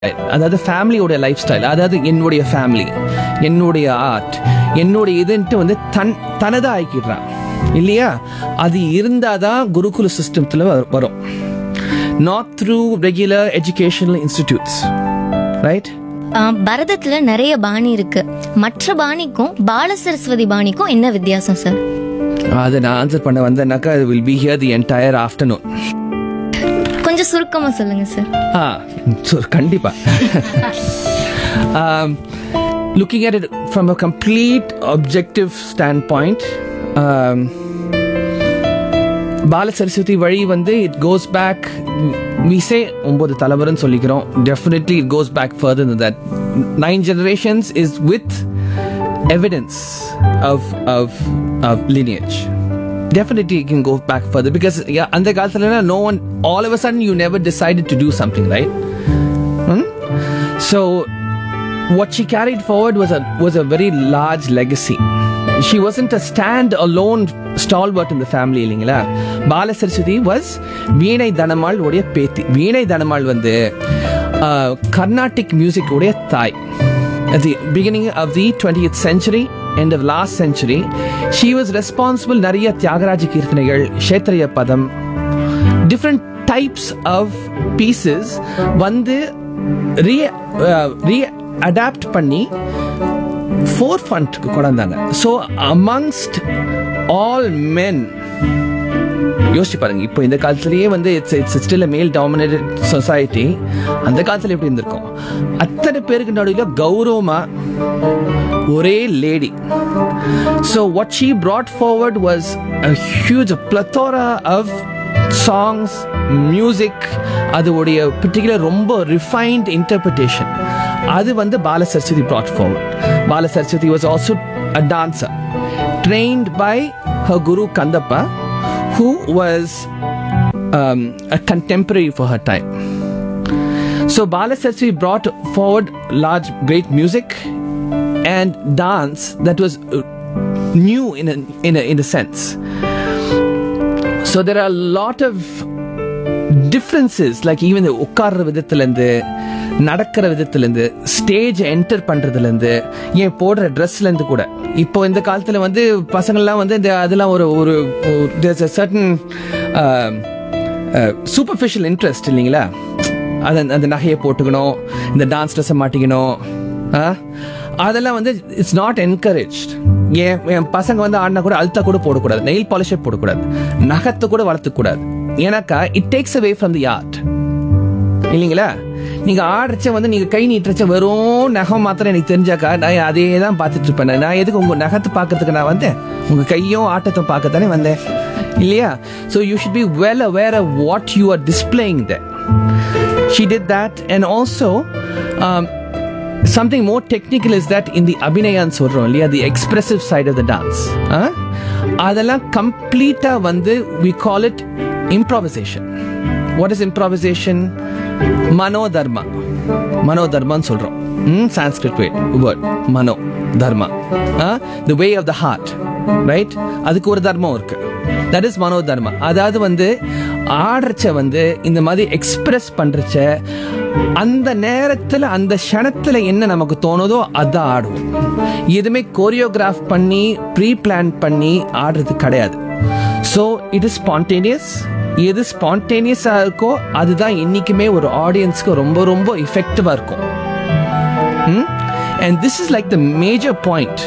அதாவது ஃபேமிலியோட life style அதாவது என்னுடைய ஃபேமிலி என்னுடைய ஆர்ட் என்னுடைய இதுன்ட்டு வந்து தன் தனதாக ஆக்கிடுறான் இல்லையா அது இருந்தால் தான் குருகுல சிஸ்டத்தில் வரும் not through regular educational institutes right ஆ, பரதத்துல நிறைய பாணி இருக்கு மற்ற பாணிக்கும் பால சரஸ்வதி பாணிக்கும் என்ன வித்தியாசம் சார் அதை நான் ஆன்சர் பண்ண வந்தேன்னாக்கா it will be here the entire afternoon கொஞ்சம் சுருக்கமா சொல்லுங்க சார் ஆ சு- கண்டிப்பா um, looking at it from a complete objective standpoint um, பால சரஸ்வதி வழி வந்து இட் கோஸ் பேக் விசே ஒன்பது தலைவர்னு சொல்லிக்கிறோம் definitely it goes back further than that nine generations is with evidence of of of lineage definitely you can go back further because yeah அந்த காலத்துல no one all of a sudden you never decided to do something right Hmm? so what she carried forward was a was a very large legacy she wasn't a stand alone stalwart in the family இல்லைங்களா பால Saraswati was வீணை தனமாள் உடைய பேத்தி வீணை தனமாள் வந்து Carnatic music உடைய தாய் at the beginning of the 20th century end of last century she was responsible நிறைய தியாகராஜ கீர்த்தனைகள் க்ஷேத்ரிய பதம் different types of pieces வந்து ரீ ரீ அடாப்ட் பண்ணி ஃபோர் ஃபண்ட்க்கு கொண்டாந்தாங்க ஸோ அமங்ஸ்ட் ஆல் மென் யோசிச்சு பாருங்க இப்போ இந்த காலத்திலேயே வந்து it's it's still male dominated society அந்த காலத்துல எப்படி இருந்திருக்கும் அத்தனை பேருக்கு நடுவில் கௌரவமா ஒரே lady so what she brought forward was a huge plethora of songs music அதோடைய பர்டிகுலர் ரொம்ப ரிஃபைன்ட் இன்டர்பிரிட்டேஷன் அது வந்து பால Saraswati brought forward Bala Saraswati was also a dancer trained by her guru kandappa who was um, a contemporary for her time so Bala Saraswati brought forward large, great music and dance that was uh, new in a, in a, in a sense. So there are a lot of differences, like even the உட்கார்ற விதத்துலேருந்து நடக்கிற விதத்துலேருந்து stage enter பண்ணுறதுலேருந்து ஏன் போடுற ட்ரெஸ்லேருந்து கூட இப்போ இந்த காலத்தில் வந்து பசங்கள்லாம் வந்து இந்த அதெல்லாம் ஒரு ஒரு சர்டன் சூப்பர்ஃபிஷியல் இன்ட்ரெஸ்ட் இல்லைங்களா அது அந்த நகையை போட்டுக்கணும் இந்த டான்ஸ் ட்ரெஸ்ஸை மாட்டிக்கணும் ஆ? அதெல்லாம் வந்து இட்ஸ் நாட் என்கரேஜ் ஏன் என் பசங்க வந்து ஆடினா கூட அழுத்தா கூட போடக்கூடாது நெயில் பாலிஷே போடக்கூடாது நகத்தை கூட வளர்த்துக்கூடாது ஏன்னாக்கா it takes away from the art இல்லைங்களா நீங்க ஆடுறச்ச வந்து நீங்க கை நீட்டுறச்ச வெறும் நகம் மாத்திரம் எனக்கு தெரிஞ்சாக்கா நான் அதே தான் பார்த்துட்டு இருப்பேன் நான் எதுக்கு உங்க நகத்தை பார்க்கறதுக்கு நான் வந்தேன் உங்க கையும் ஆட்டத்தை பார்க்க தானே வந்தேன் இல்லையா so you should be well aware of what you are displaying the she did that and also um, something more technical is that in the abhinayan சொல்றோம் இல்லையா the expressive side of the dance ஆ? அதெல்லாம் கம்ப்ளீட்டா வந்து we call it improvisation what is improvisation மனோ தர்மா மனோ தர்மான்னு சொல்றோம் Sanskrit word மனோ தர்மா the way of the heart right அதுக்கு ஒரு தர்மம் இருக்கு தட் இஸ் மனோ தர்மா அதாவது வந்து ஆடுறச்ச வந்து இந்த மாதிரி எக்ஸ்பிரஸ் பண்றச்ச அந்த நேரத்துல அந்த க்ஷணத்துல என்ன நமக்கு தோணுதோ அதான் ஆடுவோம் எதுவுமே கோரியோகிராஃப் பண்ணி ப்ரீ பிளான் பண்ணி ஆடுறது கிடையாது ஸோ இட் இஸ் ஸ்பான்டேனியஸ் எது ஸ்பான்டேனியஸாக இருக்கோ அதுதான் என்றைக்குமே ஒரு ஆடியன்ஸ்க்கு ரொம்ப ரொம்ப இஃபெக்டிவாக இருக்கும் and this is like the major point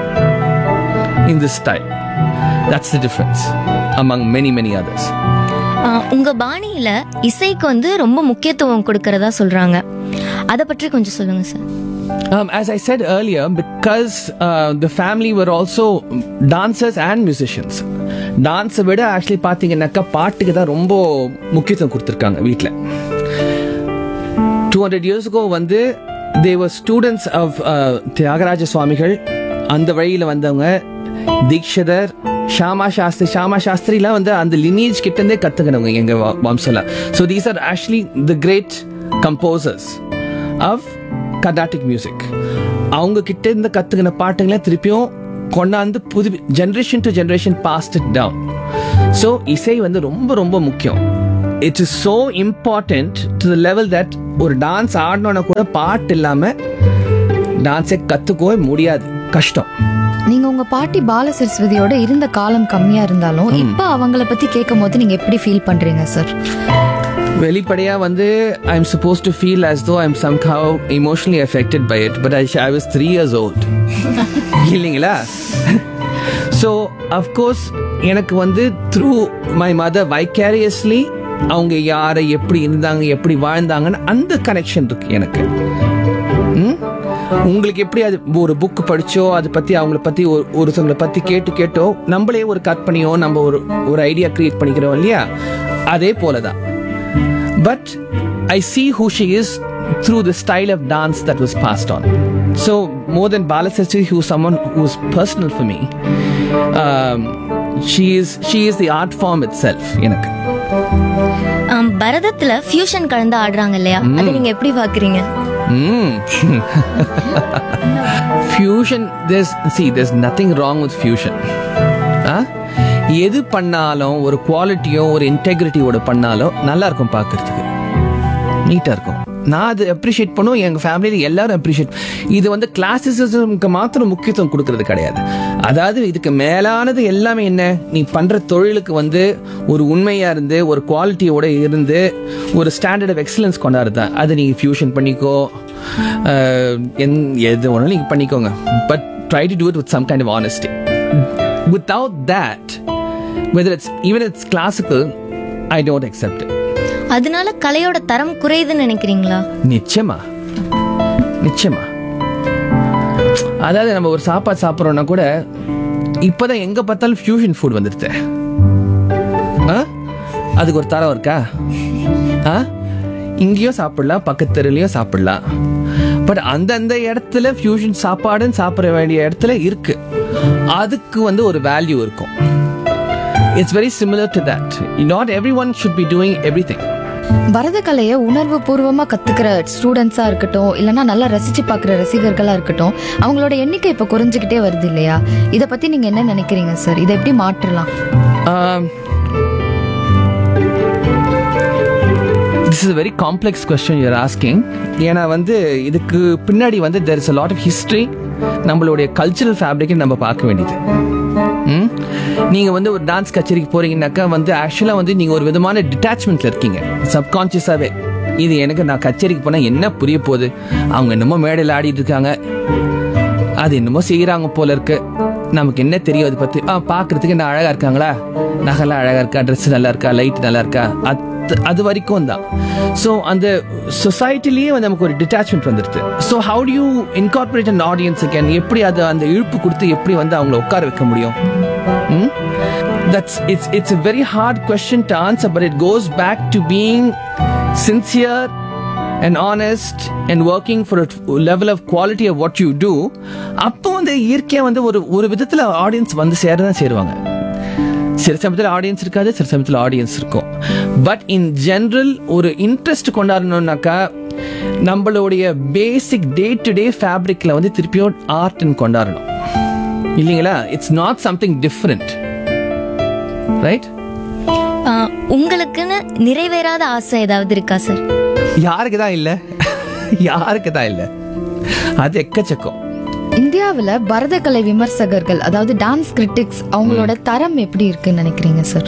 in this style that's the difference among many many others ஆ, உங்க பாணியில இசைக்கு வந்து ரொம்ப முக்கியத்துவம் கொடுக்கறதா சொல்றாங்க அதை பற்றி கொஞ்சம் சொல்லுங்க sir Um, as I said earlier, because uh, the family were also dancers and musicians. டான்ஸை விட ஆக்சுவலி பார்த்தீங்கன்னாக்கா பாட்டுக்கு தான் ரொம்ப முக்கியத்துவம் கொடுத்துருக்காங்க வீட்டில் டூ ஹண்ட்ரட் இயர்ஸ்க்கோ வந்து தேவர் ஸ்டூடெண்ட்ஸ் ஆஃப் தியாகராஜ சுவாமிகள் அந்த வழியில் வந்தவங்க தீக்ஷதர் ஷாமா சாஸ்திரி ஷாமா சாஸ்திரிலாம் வந்து அந்த லினேஜ் கிட்டேருந்தே கற்றுக்கினவங்க எங்கள் வம்சல so these are actually the great composers of Carnatic music அவங்க கிட்ட இருந்து கத்துக்கின பாட்டுங்களை திருப்பியும் கொண்டாந்து புது generation to generation passed it down so இசை வந்து ரொம்ப ரொம்ப முக்கியம் it is so important to the level that ஒரு டான்ஸ் ஆடணும்னா கூட பாட்டு இல்லாம டான்ஸை கத்துக்கவே முடியாது கஷ்டம் நீங்க உங்க பாட்டி பால சரஸ்வதியோட இருந்த காலம் கம்மியா இருந்தாலும் இப்ப அவங்கள பத்தி கேட்கும் போது நீங்க எப்படி ஃபீல் பண்றீங்க சார் வெளிப்படையா வந்து I am supposed to feel as though I'm somehow emotionally affected by it but I, I was three years old இல்லைங்களா ஸோ அஃப்கோர்ஸ் எனக்கு வந்து த்ரூ மை மதர் வைக்காரியஸ்லி அவங்க யாரை எப்படி இருந்தாங்க எப்படி வாழ்ந்தாங்கன்னு அந்த கனெக்ஷன் இருக்கு எனக்கு ம்? உங்களுக்கு எப்படி அது ஒரு புக் படிச்சோ அதை பத்தி அவங்கள பத்தி ஒரு ஒருத்தவங்களை பத்தி கேட்டு கேட்டோ நம்மளே ஒரு கற்பனையோ நம்ம ஒரு ஒரு ஐடியா கிரியேட் பண்ணிக்கிறோம் இல்லையா அதே போலதான் but I see who she is through the style of dance that was passed on. So, more than Balasachari, who's someone who's personal for me, um, she is she is the art form itself. எனக்கு ஆம், பரதத்துல fusion கலந்து ஆடுறாங்க இல்லையா அதை நீங்க எப்படி பாக்குறீங்க fusion there's see there's nothing wrong with fusion ஆ? எது பண்ணாலும் ஒரு குவாலிட்டியோ ஒரு இன்டெகிரிட்டியோட பண்ணாலும் நல்லா இருக்கும் பார்க்கறதுக்கு நீட்டா இருக்கும் நான் அது அப்ரிஷியேட் பண்ணுவோம் எங்க ஃபேமிலியில எல்லாரும் அப்ரிஷியேட் இது வந்து கிளாசிசிசம்க்கு மாத்திரம் முக்கியத்துவம் கொடுக்கறது கிடையாது அதாவது இதுக்கு மேலானது எல்லாமே என்ன நீ பண்ற தொழிலுக்கு வந்து ஒரு உண்மையா இருந்து ஒரு குவாலிட்டியோட இருந்து ஒரு ஸ்டாண்டர்ட் ஆஃப் எக்ஸலன்ஸ் கொண்டாடுறது அது நீங்க ஃபியூஷன் பண்ணிக்கோ அஹ், என் எது வேணாலும் நீங்க பண்ணிக்கோங்க but try to do it with some kind of honesty without that whether it's even it's classical I don't accept it அதனால கலையோட தரம் குறையுதுன்னு நினைக்கிறீங்களா நிச்சயமா நிச்சயமா அதாவது நம்ம ஒரு சாப்பாடு சாப்பிட்றோம்னா கூட இப்போதான் எங்க பார்த்தாலும் ஃபியூஷன் ஃபுட் வந்துடுது ஆ? அதுக்கு ஒரு தரம் இருக்கா ஆ இங்கேயும் சாப்பிடலாம் பக்கத்து தெருலையும் சாப்பிடலாம் பட் அந்தந்த இடத்துல ஃபியூஷன் சாப்பாடுன்னு சாப்பிட வேண்டிய இடத்துல இருக்கு அதுக்கு வந்து ஒரு வேல்யூ இருக்கும் it's very similar to that not everyone should be doing everything பரத கலையை உணர்வு பூர்வமா கத்துக்கிற ஸ்டூடெண்ட்ஸா இருக்கட்டும் இல்லைன்னா நல்லா ரசிச்சு பார்க்குற ரசிகர்களா இருக்கட்டும் அவங்களோட எண்ணிக்கை இப்ப குறைஞ்சுக்கிட்டே வருது இல்லையா இத பத்தி நீங்க என்ன நினைக்கிறீங்க சார் இதை எப்படி மாற்றலாம் Um, this is a very complex question you're asking ஏன்னா வந்து இதுக்கு பின்னாடி வந்து there is a lot of history நம்மளுடைய கல்ச்சுரல் ஃபேப்ரிக்கை நம்ம பார்க்க வேண்டியது ம்? நீங்க வந்து ஒரு டான்ஸ் கச்சேரிக்கு போறீங்கன்னாக்கா வந்து ஆக்சுவலா வந்து நீங்க ஒரு விதமான டிட்டாச்மெண்ட்ல இருக்கீங்க சப்கான்சியஸாவே இது எனக்கு நான் கச்சேரிக்கு போனா என்ன புரிய போகுது அவங்க என்னமோ மேடையில் ஆடிட்டு இருக்காங்க அது என்னமோ செய்யறாங்க போல இருக்கு நமக்கு என்ன தெரியும் அதை பத்தி ஆ பாக்குறதுக்கு என்ன அழகா இருக்காங்களா நகைலாம் அழகா இருக்கா ட்ரெஸ் நல்லா இருக்கா லைட் நல்லா இருக்கா அது அது வரைக்கும் தான் ஸோ அந்த சொசைட்டிலேயே வந்து நமக்கு ஒரு டிட்டாச்மெண்ட் வந்துடுது so how do you incorporate an audience can எப்படி அது அந்த இழுப்பு கொடுத்து எப்படி வந்து அவங்கள உட்கார வைக்க முடியும் ம்? that's it's it's a very hard question to answer but it goes back to being sincere and honest and working for a level of quality of what you do அப்போ வந்து இயற்கையா வந்து ஒரு ஒரு விதத்துல ஆடியன்ஸ் வந்து சேரதான் சேருவாங்க சில சமயத்தில் ஆடியன்ஸ் இருக்காது சில சமயத்தில் ஆடியன்ஸ் இருக்கும் பட் இன் ஜென்ரல் ஒரு இன்ட்ரெஸ்ட் கொண்டாடணும்னாக்கா நம்மளுடைய பேசிக் டே டு டே ஃபேப்ரிக்ல வந்து திருப்பியும் ஆர்ட்னு கொண்டாடணும் இல்லைங்களா it's not something different right ஆ, உங்களுக்குன்னு நிறைவேறாத ஆசை ஏதாவது இருக்கா சார் யாருக்கு தான் இல்ல யாருக்கு தான் இல்ல அது எக்கச்சக்கம் இந்தியாவுல பரத கலை விமர்சகர்கள் அதாவது டான்ஸ் கிரிட்டிக்ஸ் அவங்களோட தரம் எப்படி இருக்குன்னு நினைக்கிறீங்க sir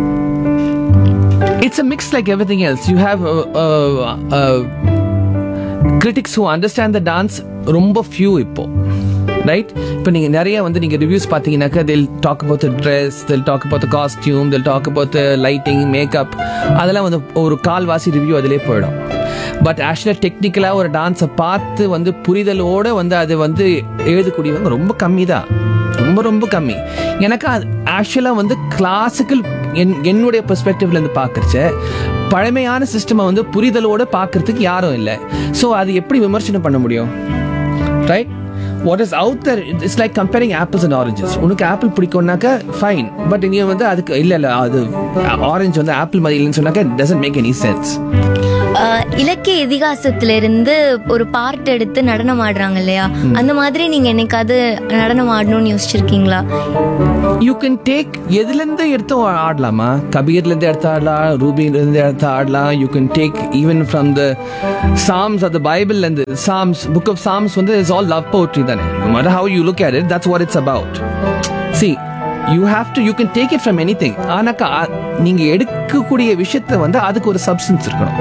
it's a mix like everything else you have uh, uh, uh, critics who understand the dance ரொம்ப few இப்போ ரைட் இப்போ நீங்கள் நிறைய வந்து நீங்கள் ரிவ்யூஸ் பார்த்தீங்கன்னாக்கா they'll talk about the dress they'll talk about the costume they'll talk about the lighting makeup அதெல்லாம் வந்து ஒரு கால்வாசி ரிவ்யூ அதிலே போயிடும் பட் ஆக்சுவலாக டெக்னிக்கலாக ஒரு டான்ஸை பார்த்து வந்து புரிதலோட வந்து அது வந்து எழுதக்கூடியவங்க ரொம்ப கம்மி தான் ரொம்ப ரொம்ப கம்மி எனக்கு அது ஆக்சுவலாக வந்து கிளாசிக்கல் என் என்னுடைய பெர்ஸ்பெக்டிவ்ல இருந்து பார்க்கறச்ச பழமையான சிஸ்டமை வந்து புரிதலோட பார்க்கறதுக்கு யாரும் இல்லை ஸோ அது எப்படி விமர்சனம் பண்ண முடியும் right what is out there it's like comparing apples and oranges உனக்கு ஆப்பிள் பிடிக்கும்னாக்கா ஃபைன் பட் நீ வந்து அதுக்கு இல்லை இல்லை அது ஆரஞ்சு வந்து ஆப்பிள் மாதிரி இல்லைன்னு சொன்னாக்கா doesn't make any sense ah, ah, இலக்கிய இதிகாசத்துல இருந்து ஒரு பார்ட் எடுத்து நடனம் ஆடுறாங்க இல்லையா அந்த மாதிரி நீங்க என்னைக்காவது நடனம் ஆடணும்னு யோசிச்சிருக்கீங்களா யூ கேன் டேக் எதுல இருந்து எடுத்து ஆடலாமா கபீர்ல இருந்து எடுத்து ஆடலாம் ரூபில இருந்து எடுத்து ஆடலாம் you can take even from the psalms அது பைபிள்ல இருந்து சாம்ஸ் புக் ஆஃப் சாம்ஸ் வந்து இஸ் ஆல் லவ் போட்ரி தானே no matter how you look at it that's what it's about see you have to you can take it from anything ஆனாக்கா அ- நீங்க எடுக்கக்கூடிய விஷயத்த வந்து அதுக்கு ஒரு சப்ஸ்டன்ஸ் இருக்கணும்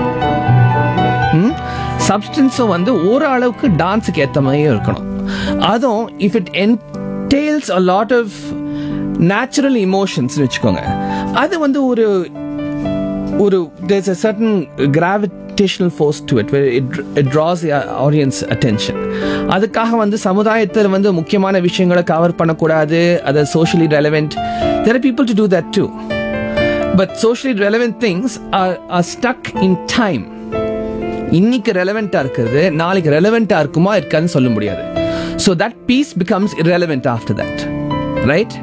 சப்ஸ்டன்ஸும் வந்து ஒரு அளவுக்கு டான்ஸுக்கு ஏற்ற மாதிரியே இருக்கணும் அதுவும் if it entails a lot of natural emotions வச்சுக்கோங்க அது வந்து ஒரு ஒரு there's a certain gravitational force to it where it, it draws the audience attention அதுக்காக வந்து சமுதாயத்தில் வந்து முக்கியமான விஷயங்களை கவர் பண்ணக்கூடாது அதை socially relevant there are people to do that too but socially relevant things are, are stuck in time இன்னைக்கு ரெலவெண்டா இருக்கிறது நாளைக்கு ரெலவெண்டா இருக்குமா இருக்காதுன்னு சொல்ல முடியாது so that piece becomes irrelevant after that right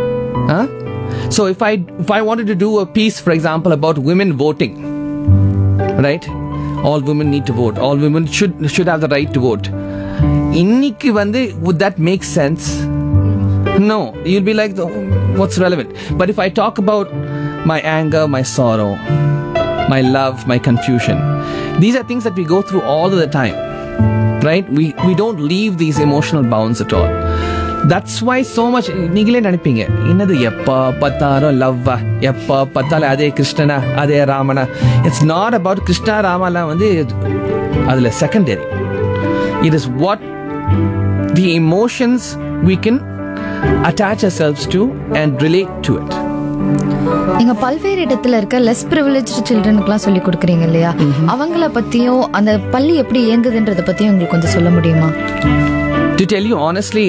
so if I if I wanted to do a piece for example about women voting right all women need to vote all women should should have the right to vote இன்னைக்கு வந்து would that make sense no you'll be like what's relevant but if i talk about my anger my sorrow my love my confusion these are things that we go through all of the time right we we don't leave these emotional bounds at all that's why so much நீங்களே நினைப்பீங்க என்னது எப்போ பார்த்தாலும் லவ்வா எப்போ பார்த்தாலும் அதே கிருஷ்ணனா அதே ராமனா இட்ஸ் நாட் அபவுட் கிருஷ்ணா ராமாலாம் வந்து அதில் secondary it is what the emotions we can attach ourselves to and relate to it நீங்க பல்வேறு இடத்துல இருக்க லெஸ் ப்ரிவிலேஜ் சில்ட்ரனுக்குலாம் சொல்லி கொடுக்குறீங்க இல்லையா அவங்கள பத்தியும் அந்த பள்ளி எப்படி இயங்குதுன்றத பத்தியும் உங்களுக்கு கொஞ்சம் சொல்ல முடியுமா To tell you honestly,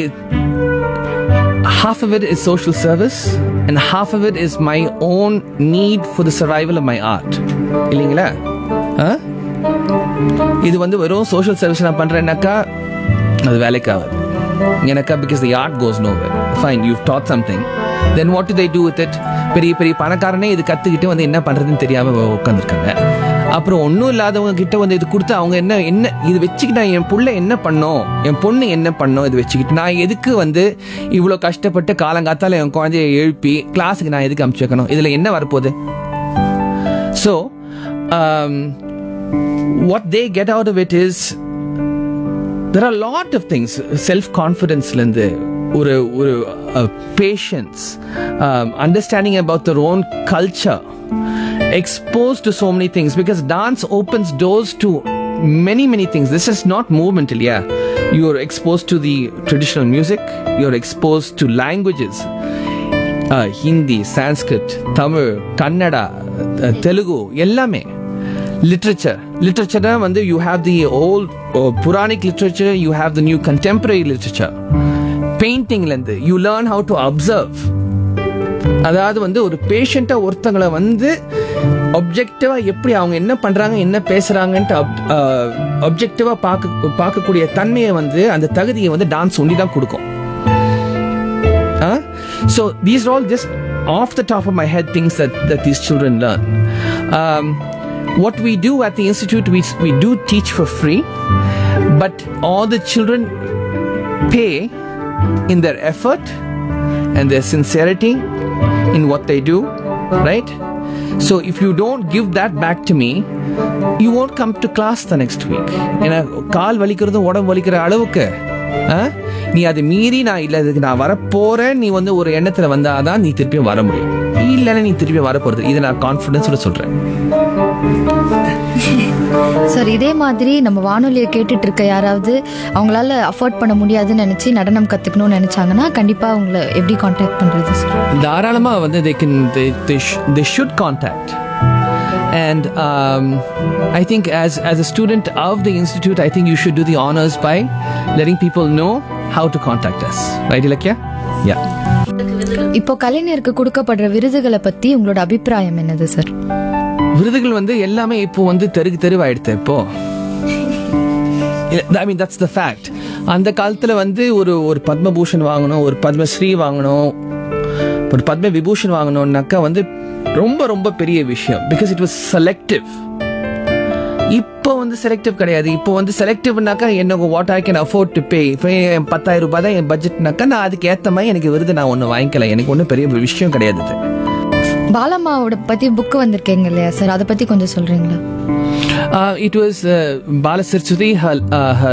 half of it is social service and half of it is my own need for the survival of my art. இல்லைங்களா ஆ? இது வந்து வெறும் சோஷியல் சர்வீஸ் நான் பண்றேன்னாக்கா அது வேலைக்கு ஆகாது எனக்கா because the art goes no fine you dot something then what to they do with it பெரிய பெரிய பணக்காரனே இது கத்துக்கிட்டு வந்து என்ன பண்றதுன்னு தெரியாம உட்காந்துருக்காங்க அப்புறம் ஒன்றும் இல்லாதவங்க கிட்ட வந்து இது கொடுத்து அவங்க என்ன என்ன இது வச்சுக்கிட்டு நான் என் புள்ள என்ன பண்ணோம் என் பொண்ணு என்ன பண்ணோம் இது வச்சுக்கிட்டு நான் எதுக்கு வந்து இவ்வளோ கஷ்டப்பட்டு காலங்காத்தால என் குழந்தைய எழுப்பி கிளாஸுக்கு நான் எதுக்கு அமுச்சு வைக்கணும் இதில் என்ன வரப்போகுது so what they get out of it is there are a lot of things self confidence இருந்து ஒரு ஒரு passions understanding about their own culture exposed to so many things because dance opens doors to many many things this is not movemental yeah you're exposed to the traditional music you're exposed to languages uh, hindi sanskrit tamil kannada uh, telugu எல்லாமே literature literature வந்து you have the old uh, puranic literature you have the new contemporary literature painting இருந்து you learn how to observe அதாவது வந்து ஒரு பேஷண்ட்டை ஒருத்தங்களை வந்து ஒப்ஜெக்டிவா எப்படி அவங்க என்ன பண்றாங்க என்ன பேசுறாங்கன்ட்டு ஒப்ஜெக்டிவா பார்க்க பார்க்கக்கூடிய தன்மையை வந்து அந்த தகுதியை வந்து டான்ஸ் ஒண்டி தான் கொடுக்கும் so these all just off the top of my head things that that these children learn what we do at the institute we, we do teach for free but all the children pay in their effort and their sincerity in what they do, right? So if you don't give that back to me, you won't come to class the next week. ஏன்னா கால் வலிக்கிறதும் உடம்பு வலிக்கிற அளவுக்கு ஆ? நீ அதை மீறி நான் இல்லை இதுக்கு நான் வரப்போறேன் நீ வந்து ஒரு எண்ணத்துல வந்தாதான் நீ திருப்பியும் வர முடியும் இல்லைன்னா நீ திருப்பி வர போறது இதை நான் கான்ஃபிடன்ஸோட சொல்றேன் சார் இதே மாதிரி நம்ம வானொலியை கேட்டுட்டு இருக்க யாராவது அவங்களால அஃபோர்ட் பண்ண முடியாதுன்னு நினைச்சு நடனம் கத்துக்கணும்னு நினைச்சாங்கன்னா கண்டிப்பா அவங்கள எப்படி காண்டாக்ட் பண்றது சார் தாராளமாக வந்து they can they, they, sh- they should contact and um, I think as as a student of the institute I think you should do the honors by letting people know how to contact us right Ilakya yeah இப்போ கலைஞருக்கு கொடுக்கப்படுற விருதுகளை பத்தி உங்களோட அபிப்பிராயம் என்னது sir விருதுகள் வந்து எல்லாமே இப்போ வந்து தெருக்கு தெருவாயிடுத்து இப்போ ஐ மீன் தட்ஸ் த ஃபேக்ட் அந்த காலத்தில் வந்து ஒரு ஒரு பத்மபூஷன் வாங்கணும் ஒரு பத்மஸ்ரீ வாங்கணும் ஒரு பத்ம விபூஷன் வாங்கணும்னாக்கா வந்து ரொம்ப ரொம்ப பெரிய விஷயம் பிகாஸ் இட் வாஸ் செலக்டிவ் இப்போ இப்போ வந்து செலக்டிவ் கிடையாது இப்போ வந்து செலக்டிவ்னாக்கா எனக்கு what I can afford to pay இப்போ என் பத்தாயிரம் ரூபாய் தான் என் பட்ஜெட்னாக்கா நான் அதுக்கு ஏற்ற மாதிரி எனக்கு விருது நான் ஒன்று வாங்கிக்கல எனக்கு ஒன்றும் பெரிய விஷயம் கிடையாது இது பாலம்மாவோட பத்தி புக் வந்திருக்கீங்க இல்லையா சார் அதை பத்தி கொஞ்சம் சொல்றீங்களா Uh, it was uh, Bala Sirchudi, her, uh, her